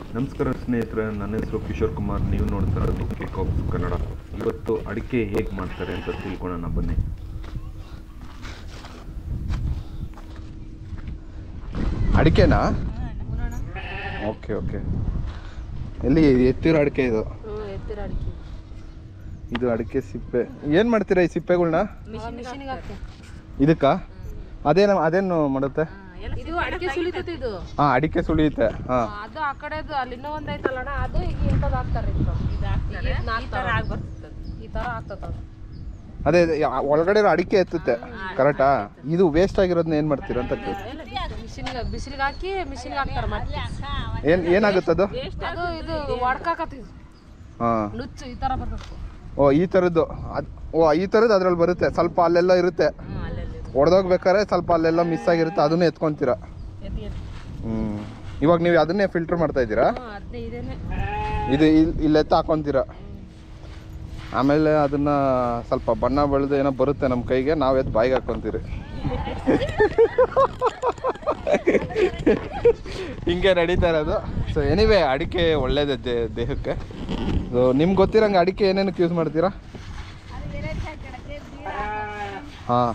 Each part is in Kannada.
ನಮಸ್ಕಾರ ಸ್ನೇಹಿತರೆ ನನ್ನ ಹೆಸರು ಕಿಶೋರ್ ಕುಮಾರ್ ನೀವು ನೋಡ್ತಾ ಇರೋದು ಕೆ ಕಾಪ್ಸ್ ಕನ್ನಡ ಇವತ್ತು ಅಡಿಕೆ ಹೇಗೆ ಮಾಡ್ತಾರೆ ಅಂತ ತಿಳ್ಕೊಳ್ಳೋಣ ಬನ್ನಿ ಅಡಿಕೆನಾ ಓಕೆ ಓಕೆ ಎಲ್ಲಿ ಎತ್ತಿರೋ ಅಡಿಕೆ ಇದು ಎತ್ತಿರ ಅಡಿಕೆ ಇದು ಅಡಿಕೆ ಸಿಪ್ಪೆ ಏನು ಮಾಡ್ತೀರಾ ಈ ಸಿಪ್ಪೆಗಳ್ನ ಮಿಷಿನ್ಗೆ ಹಾಕ್ತೆ ಇದಕ್ಕ ಅದೇನು ಅದೇನು ಮಾಡುತ್ತೆ ಇದು ಅಡಿಕೆ ಸುಲಿತೈತೆ ಇದು ಹಾಂ ಅಡಿಕೆ ಸುಳಿಯುತ್ತೆ ಹಾಂ ಅದು ಆ ಕಡೆದು ಅಲ್ಲಿ ಇನ್ನೂ ಒಂದ್ ಐತಲ್ಲಣ್ಣ ಅದು ಈಗ ಇಂಥದ್ದು ಹಾಕ್ತಾರೆ ಇದು ಈ ತರ ಆಗ್ಬರ್ತದೆ ಈ ತರ ಆಗ್ತದ ಅದೇ ಯಾ- ಒಳಗಡೆ ಇರೋ ಅಡಿಕೆ ಎತ್ತುತ್ತೆ ಕರೆಕ್ಟಾ ಇದು ವೇಸ್ಟ್ ಆಗಿರೋದನ್ನ ಏನು ಮಾಡ್ತೀರಾ ಅಂತ ಮಿಷಿನ್ಗೆ ಬಿಸಿಲಿಗೆ ಹಾಕಿ ಮಿಷಿನ್ಗೆ ಹಾಕ್ತಾರೆ ಮತ್ತೆ ಏನು ಏನಾಗುತ್ತದು ಅದು ಇದು ಒಡ್ಕಾಕತ್ತಿದ್ ಹಾಂ ನುಚ್ಚು ಈ ತರ ಬರ್ತದೆ ಓ ಈ ಥರದ್ದು ಅದು ಓ ಈ ಥರದ್ದು ಅದ್ರಲ್ಲಿ ಬರುತ್ತೆ ಸ್ವಲ್ಪ ಅಲ್ಲೆಲ್ಲ ಇರುತ್ತೆ ಹೊಡೆದೋಗ್ಬೇಕಾದ್ರೆ ಸ್ವಲ್ಪ ಅಲ್ಲೆಲ್ಲ ಮಿಸ್ ಆಗಿರುತ್ತೆ ಅದನ್ನೇ ಎತ್ಕೊಂತೀರಾ ಹ್ಞೂ ಇವಾಗ ನೀವು ಅದನ್ನೇ ಫಿಲ್ಟರ್ ಮಾಡ್ತಾ ಇದ್ದೀರಾ ಅದೇ ಇದೇನೆ ಇದು ಇಲ್ಲಿ ಇಲ್ಲೆತ್ತ ಹಾಕೊಂತೀರಾ ಆಮೇಲೆ ಅದನ್ನ ಸ್ವಲ್ಪ ಬಣ್ಣ ಬೆಳೆದು ಏನೋ ಬರುತ್ತೆ ನಮ್ಮ ಕೈಗೆ ನಾವು ಎದ್ದು ಬಾಯಿಗೆ ಹಾಕೊಂತೀರಿ ಹಿಂಗೆ ನಡೀತಾ ಇರೋದು ಸೊ ಎನಿವೇ ಅಡಿಕೆ ಒಳ್ಳೇದೇ ದೇ- ದೇಹಕ್ಕೆ ಸೊ ನಿಮ್ಗೆ ಗೊತ್ತಿರಂಗೆ ಅಡಿಕೆ ಏನೇನಕ್ಕೆ ಯೂಸ್ ಮಾಡ್ತೀರಾ ಹಾಂ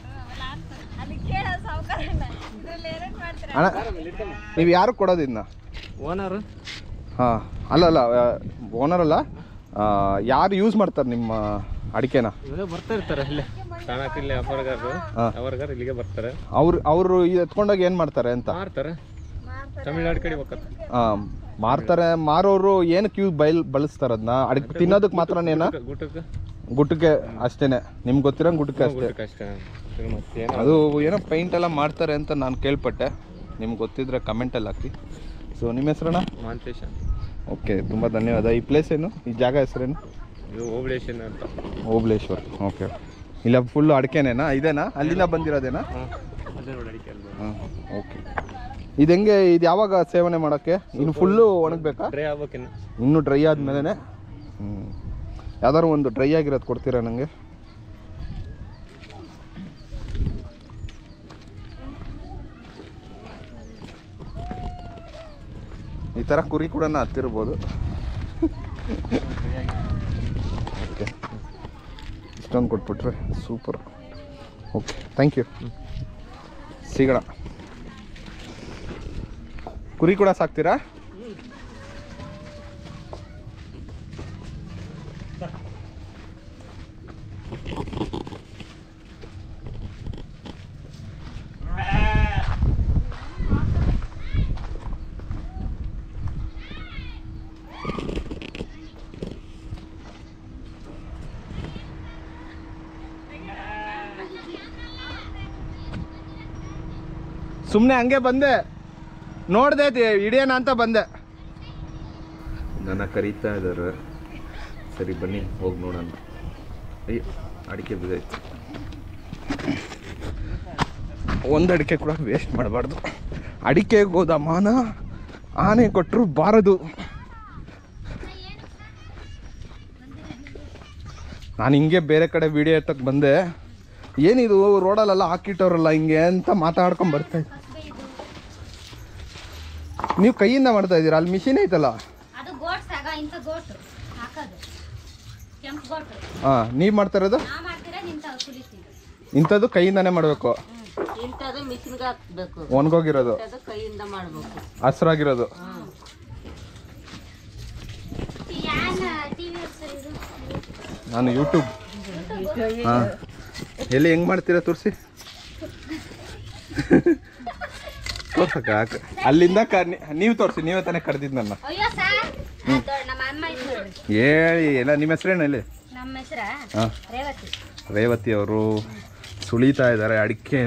ಅಣ್ಣ ನೀವು ಯಾರು ಕೊಡೋದು ಇದನ್ನ ಓನರ್ ಹಾಂ ಅಲ್ಲ ಅಲ್ಲ ಓನರ್ ಅಲ್ಲ ಆ, ಯಾರು ಯೂಸ್ ಮಾಡ್ತಾರೆ ನಿಮ್ಮ ಅಡಿಕೆನ ಇವಾಗ ಬರ್ತಾ ಇರ್ತಾರೆ ಇಲ್ಲೇ ಕಾಣಕ್ಕೆ ಇಲ್ಲಿ ವ್ಯಾಪಾರಗಾರರು ಹಾ. ವ್ಯಾಪಾರಗಾರ ಇಲ್ಲಿಗೆ ಬರ್ತಾರೆ ಅವ್ರು ಅವರು ಎತ್ಕೊಂಡೋಗಿ ಏನು ಮಾಡ್ತಾರೆ ಅಂತ ಮಾರ್ತಾರೆ ತಮಿಳ್ನಾಡು ಕಡೆ ಹೋಗತ್ತೆ ಆ, ಮಾರ್ತಾರೆ ಮಾರೋರು ಏನಕ್ಕೆ ಯೂಸ್ ಬೈಲ್ ಬಳಸ್ತಾರೆ ಅದನ್ನ ಅಡಿಕೆ ತಿನ್ನೋದಕ್ಕೆ ಮಾತ್ರನೇನ ಗುಟ್ಟಕ್ಕೆ ಗುಟ್ಟಕ್ಕೆ ಅಷ್ಟೇನೆ ನಿಮ್ಗೆ ಗೊತ್ತಿರಂಗೆ ಗುಟ್ಟಕ್ಕೆ ಅಷ್ಟೇ ಗುಟ್ಟಕ್ಕೆ ಅಷ್ಟೇ ಇದು ಮತ್ತೇನು ಅದು ಏನೋ ಪೈಂಟ್ ಎಲ್ಲ ಮಾಡ್ತಾರೆ ಅಂತ ನಾನು ಕೇಳ್ಪಟ್ಟೆ ನಿಮ್ಗೆ ಗೊತ್ತಿದ್ರೆ ಕಮೆಂಟಲ್ಲಿ ಹಾಕಿ ಸೊ ನಿಮ್ಮ ಹೆಸರಣ್ಣ ಮಾಂತೇಶ ಓಕೆ ತುಂಬ ಧನ್ಯವಾದ ಈ ಪ್ಲೇಸ್ ಏನು ಈ ಜಾಗ ಹೆಸರೇನು ಇದು ಓಬಳೇಶನ್ ಅಂತ ಓಬಳೇಶ್ವರ್ ಓಕೆ ಇಲ್ಲ ಫುಲ್ಲು ಅಡಿಕೆನೇನಾ ಇದೇನಾ ಅಲ್ಲಿಂದ ಬಂದಿರೋದೇನಾ ಹಾಂ ಅದೇ ನೋಡಿ ಅಡಿಕೆ ಅಲ್ವಾ ಹಾಂ ಓಕೆ ಇದು ಹೆಂಗೆ ಇದು ಯಾವಾಗ ಸೇವನೆ ಮಾಡೋಕ್ಕೆ ಇನ್ನು ಫುಲ್ಲು ಒಣಗಬೇಕಾ ಡ್ರೈ ಆಗ್ಬೇಕಿನ್ನು ಇನ್ನೂ ಡ್ರೈ ಆದಮೇಲೆ ಹ್ಞೂ ಯಾವ್ದಾದ್ರು ಒಂದು ಡ್ರೈ ಆಗಿರೋದು ಕೊಡ್ತೀರಾ ನನಗೆ ಈ ಥರ ಕುರಿ ಕೂಡ ಹತ್ತಿರ್ಬೋದು ಓಕೆ ಇಷ್ಟೊಂದು ಕೊಟ್ಬಿಟ್ರೆ ಸೂಪರ್ ಓಕೆ ಥ್ಯಾಂಕ್ ಯು ಸಿಗೋಣ ಕುರಿ ಕೂಡ ಸಾಕ್ತೀರಾ ಸುಮ್ಮನೆ ಹಂಗೆ ಬಂದೆ ನೋಡ್ದೆ ಹಿಡಿಯೋಣ ಅಂತ ಬಂದೆ ನನ್ನ ಕರೀತಾ ಇದ್ದಾರೆ ಸರಿ ಬನ್ನಿ ಹೋಗಿ ನೋಡೋಣ ಅಯ್ಯೋ ಅಡಿಕೆ ಬಿದ್ದೈತೆ ಒಂದು ಅಡಿಕೆ ಕೂಡ ವೇಸ್ಟ್ ಮಾಡಬಾರ್ದು ಅಡಿಕೆಗೆ ಹೋದ ಮಾನ ಆನೆ ಕೊಟ್ಟರು ಬಾರದು ನಾನು ಹಿಂಗೆ ಬೇರೆ ಕಡೆ ವಿಡಿಯೋ ಎತ್ತಕ್ಕೆ ಬಂದೆ ಏನಿದು ರೋಡಲ್ಲೆಲ್ಲ ಹಾಕಿಟ್ಟವ್ರಲ್ಲ ಹಿಂಗೆ ಅಂತ ಮಾತಾಡ್ಕೊಂಡು ಬರ್ತಾ ಇದ್ದೆ ನೀವು ಕೈಯಿಂದ ಮಾಡ್ತಾ ಇದ್ದೀರಾ ಅಲ್ಲಿ ಮಿಷಿನ್ ಐತಲ್ಲ ಅದು ಗೋಟ್ಸ್ ಆಗ ಇಂಥ ಗೋಟ್ ಹಾಕೋದು ಕೆಂಪು ಗೋಟ್ ಹಾಂ ನೀವು ಮಾಡ್ತಾ ಇರೋದು ನಾ ಮಾಡ್ತೀರಾ ನಿಂತ ಕುಲಿತೀವಿ ಇಂಥದ್ದು ಕೈಯಿಂದಾನೇ ಮಾಡಬೇಕು ಇಂಥದ್ದು ಮಿಷಿನ್ಗೆ ಹಾಕ್ಬೇಕು ಒಣಗೋಗಿರೋದು ಅದು ಕೈಯಿಂದ ಮಾಡ್ಬೇಕು ಹಸ್ರಾಗಿರೋದು ಯಾನ್ ಟಿವಿ ಸರ್ ಇದು ನಾನು ಯೂಟ್ಯೂಬ್ ಹಾಂ ಎಲ್ಲಿ ಹೆಂಗೆ ಮಾಡ್ತೀರಾ ತೋರಿಸಿ ತೋರ್ಸಕ್ಕ ಯಾಕೆ ಅಲ್ಲಿಂದ ಕ ನೀವು ತೋರಿಸಿ ನೀವೇ ತಾನೇ ಕರೆದಿದ್ದು ನನ್ನ ಅಯ್ಯೋ ಸರ್ ದೊಡ್ಡ ನಮ್ಮ ಅಮ್ಮ ಐತೆ ನೋಡ್ರಿ ಹೇಳಿ ಎಲ್ಲ ನಿಮ್ಮ ಹೆಸರೇನು ಹೇಳಿ ನಮ್ಮ ಹೆಸ್ರ ಹಾಂ ರೇವತಿ ರೇವತಿ ಅವರು ಸುಳಿತಾ ಇದ್ದಾರೆ ಅಡಿಕೆ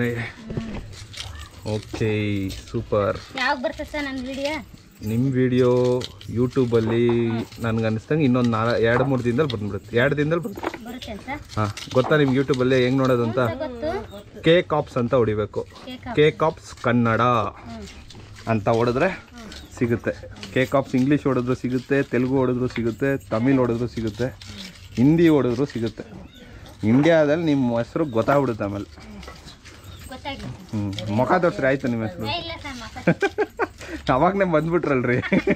ಓಕೆ ಸೂಪರ್ ಯಾವಾಗ ಬರ್ತದೆ ಸರ್ ನನ್ನ ವಿಡಿಯೋ ನಿಮ್ಮ ವಿಡಿಯೋ ಯೂಟ್ಯೂಬಲ್ಲಿ ನನಗೆ ಅನಿಸ್ದಂಗೆ ಇನ್ನೊಂದು ನಾಲ್ಕು ಎರಡು ಮೂರು ದಿನದಲ್ಲಿ ಬಂದ್ಬಿಡುತ್ತೆ ಎರಡು ದಿನದಲ್ಲಿ ಬರುತ್ತೆ ಬರುತ್ತೇನೆ ಸರ್ ಹಾಂ ಗೊತ್ತಾ ನಿಮ್ಗೆ ಯೂಟ್ಯೂಬಲ್ಲಿ ಹೆಂಗೆ ನೋಡೋದು ಅಂತ ಗೊತ್ತು ಕೆ ಕಾಪ್ಸ್ ಅಂತ ಹೊಡಿಬೇಕು ಕೇಕ್ ಕೆ ಕಾಪ್ಸ್ ಕನ್ನಡ ಅಂತ ಹೊಡೆದ್ರೆ ಸಿಗುತ್ತೆ ಕೆ ಕಾಪ್ಸ್ ಇಂಗ್ಲೀಷ್ ಹೊಡೆದ್ರು ಸಿಗುತ್ತೆ ತೆಲುಗು ಹೊಡೆದ್ರು ಸಿಗುತ್ತೆ ತಮಿಳ್ ಹೊಡೆದ್ರು ಸಿಗುತ್ತೆ ಹಿಂದಿ ಹೊಡೆದ್ರು ಸಿಗುತ್ತೆ ಇಂಡಿಯಾದಲ್ಲಿ ನಿಮ್ಮ ಹೆಸರು ಗೊತ್ತಾಗ್ಬಿಡುತ್ತೆ ಆಮೇಲೆ ಗೊತ್ತಾಗಿಲ್ಲ ಹ್ಞೂ ಮುಖ ತೋರಿಸ್ರಿ ಆಯಿತು ನಿಮ್ಮ ಹೆಸರು ಏ, ಇಲ್ಲ ಸರ್ ಮಾತಾಡ್ತೀನಿ ಅವಾಗನೇ ಬಂದ್ಬಿಟ್ರಲ್ರಿ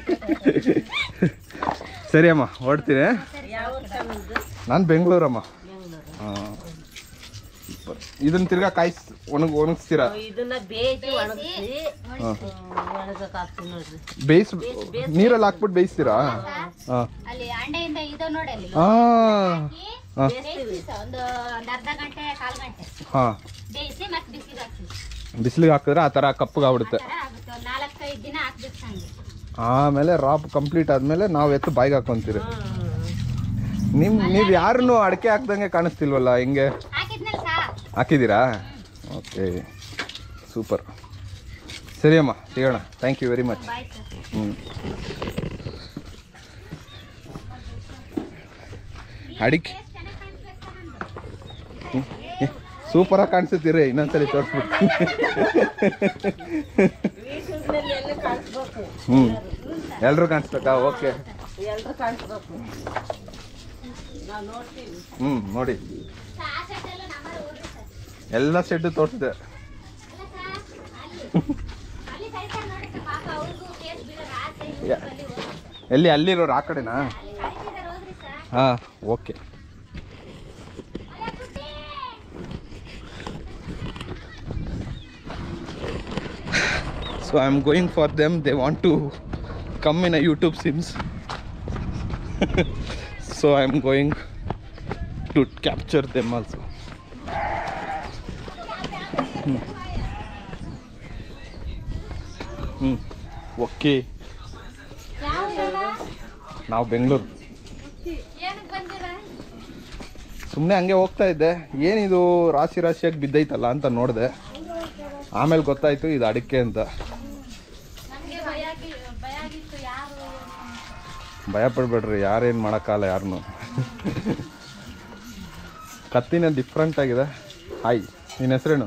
ಸರಿ ಅಮ್ಮ ಹೊರಡ್ತೀನಿ ನಾನು ಬೆಂಗಳೂರಮ್ಮ ಹಾಂ ಇದನ್ನ ತಿರ್ಗಾ ಕಾಯಿಸ್ ಒಣಗ್ ಒಣಗಿಸ್ತೀರಾ ಇದನ್ನ ಬೇಯಿಸಿ ಒಣಗಿಸಿ ಒಣಗಕ್ ಹಾಕ್ತೀನಿ ನೋಡ್ರಿ ಬೇಯಿಸ್ ನೀರಲ್ಲಿ ಹಾಕ್ಬಿಟ್ಟು ಬೇಯಿಸ್ತೀರಾ ಹಾಂ ಅಲ್ಲಿ ಅಂಡೆಯಿಂದ ಇದು ನೋಡಿ ಅಲ್ಲಿ ಹಾಂ ಹಾಂ ಬೇಯಿಸಿ ಒಂದು ಒಂದ್ ಅರ್ಧ ಗಂಟೆ ಕಾಲ್ ಗಂಟೆ ಹಾಂ ಬೇಯಿಸಿ ಮತ್ತೆ ಬಿಸಿಗೆ ಹಾಕ್ತೀವಿ ಬಿಸಿಲಿಗೆ ಹಾಕಿದ್ರೆ ಆ ಥರ ಕಪ್ಪಗಾಗ್ಬಿಡುತ್ತೆ ಆ ಥರ ಆಗುತ್ತೆ ಒಂದು ನಾಲ್ಕೈದು ದಿನ ಹಾಕ್ಬೇಕು ಹಂಗೆ ಆಮೇಲೆ ರಾಪ್ ಕಂಪ್ಲೀಟ್ ಆದಮೇಲೆ ನಾವು ಎತ್ತು ಬಾಯಿಗೆ ಹಾಕೊಂತೀರಿ ನಿಮ್ ನೀವು ಯಾರನ್ನು ಅಡಿಕೆ ಹಾಕ್ದಂಗೆ ಕಾಣಿಸ್ತಿಲ್ವಲ್ಲ ಹಿಂಗೆ ಹಾಕಿದ್ನಲ್ಲ ಸಾ ಹಾಕಿದ್ದೀರಾ ಓಕೆ ಸೂಪರ್ ಸರಿ ಅಮ್ಮ ಸಿಗೋಣ thank you very much bye sir ಹ್ಞೂ ಅಡಿಕೆ ಸೂಪರಾಗಿ ಕಾಣಿಸುತ್ತೀರಿ ಇನ್ನೊಂದ್ಸಲಿ ತೋರಿಸ್ಬಿಟ್ಟು ಹ್ಞೂ ಎಲ್ಲರೂ ಕಾಣಿಸ್ಬೇಕಾ ಓಕೆ ಎಲ್ರು ಕಾಣಿಸ್ಬೇಕು ನಾವು ನೋಡ್ತೀವಿ ಹ್ಞೂ ನೋಡಿ ಸರ್, ಆ ಸೈಡ್ ಎಲ್ಲ ನಮ್ಮಲ್ಲಿ ಹೋಗ್ರಿ ಸರ್ ಎಲ್ಲ ಸೆಡ್ಡು ತೋರಿಸಿದೆ ಅಲ್ಲ ಸರ್ ಅಲ್ಲಿ ಅಲ್ಲಿ ಸೈಡ್ ಸರ್ ನೋಡಿ ಸರ್ ಪಾಪ ಅವ್ರಿಗೂ ಟೇಸ್ಟ್ ಬೀಳೋದು ಆ ಸೈಡ್ ಯಾ- ಅಲ್ಲಿ ಹೋಗ್ರಿ ಸರ್. ಎಲ್ಲಿ ಅಲ್ಲಿರೋರು ಆ ಕಡೆನಾ ಅಲ್ಲಿ ಕಳಿಸಿದಾರೆ ಹೋಗ್ರಿ ಸರ್ ಹಾಂ ಓಕೆ ಅಲ್ಲ ಪುಟ್ಟಿ So I'm going for them. They want to come in a YouTube Sims. so I'm going to capture them also. Hmm. Hmm. Okay. ಯಾವ ಊರಲ್ಲ? ನಾವು ಬೆಂಗಳೂರು ಏನಕ್ಕೆ ಬಂದಿರ ಸುಮ್ಮನೆ ಹಂಗೆ ಹೋಗ್ತಾ ಇದ್ದೆ ಏನಿದು ರಾಶಿ ರಾಶಿಯಾಗಿ ಬಿದ್ದೈತಲ್ಲ ಅಂತ ನೋಡಿದೆ ಆಮೇಲೆ ಗೊತ್ತಾಯ್ತು ಇದು ಅಡಿಕೆ ಅಂತ ನಮಗೆ ಭಯ ಆಗಿ- ಭಯ ಆಗಿತ್ತು ಯಾರು ಭಯ ಪಡ್ಬೇಡ್ರಿ ಯಾರೇನು ಮಾಡೋಕ್ಕಲ್ಲ ಯಾರನ್ನು ಕತ್ತಿನ ಡಿಫ್ರೆಂಟ್ ಆಗಿದೆ ಹಾಯ್ ನಿನ್ನ ಹೆಸರೇನು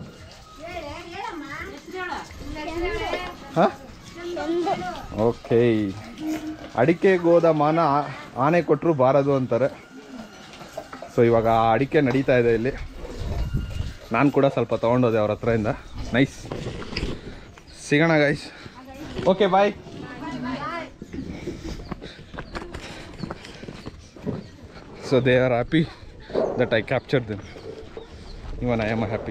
ಹಾಂ ಓಕೆ ಅಡಿಕೆಗೆ ಹೋದ ಮಾನ ಆ- ಆನೆ ಕೊಟ್ಟರು ಬಾರದು ಅಂತಾರೆ ಸೊ ಇವಾಗ ಆ ಅಡಿಕೆ ನಡೀತಾ ಇದೆ ಇಲ್ಲಿ ನಾನು ಕೂಡ ಸ್ವಲ್ಪ ತೊಗೊಂಡೋದೆ ಅವ್ರ ಹತ್ರದಿಂದ ನೈಸ್ ಸಿಗೋಣ guys okay bye so they are happy that I capture them even I am happy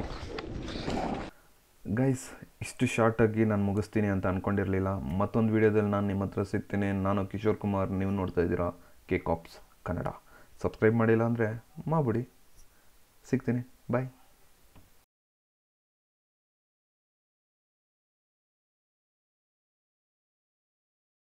guys ಇಷ್ಟು ಶಾರ್ಟಾಗಿ ನಾನು ಮುಗಿಸ್ತೀನಿ ಅಂತ ಅಂದ್ಕೊಂಡಿರಲಿಲ್ಲ ಮತ್ತೊಂದು ವೀಡಿಯೋದಲ್ಲಿ ನಾನು ನಿಮ್ಮ ಹತ್ರ ಸಿಗ್ತೀನಿ ನಾನು ಕಿಶೋರ್ ಕುಮಾರ್ ನೀವು ನೋಡ್ತಾ ಇದ್ದೀರಾ ಕೆ ಕಾಪ್ಸ್ ಕನ್ನಡ ಸಬ್ಸ್ಕ್ರೈಬ್ ಮಾಡಿಲ್ಲ ಅಂದರೆ ಮಾಡ್ಬಿಡಿ ಸಿಗ್ತೀನಿ ಬಾಯ್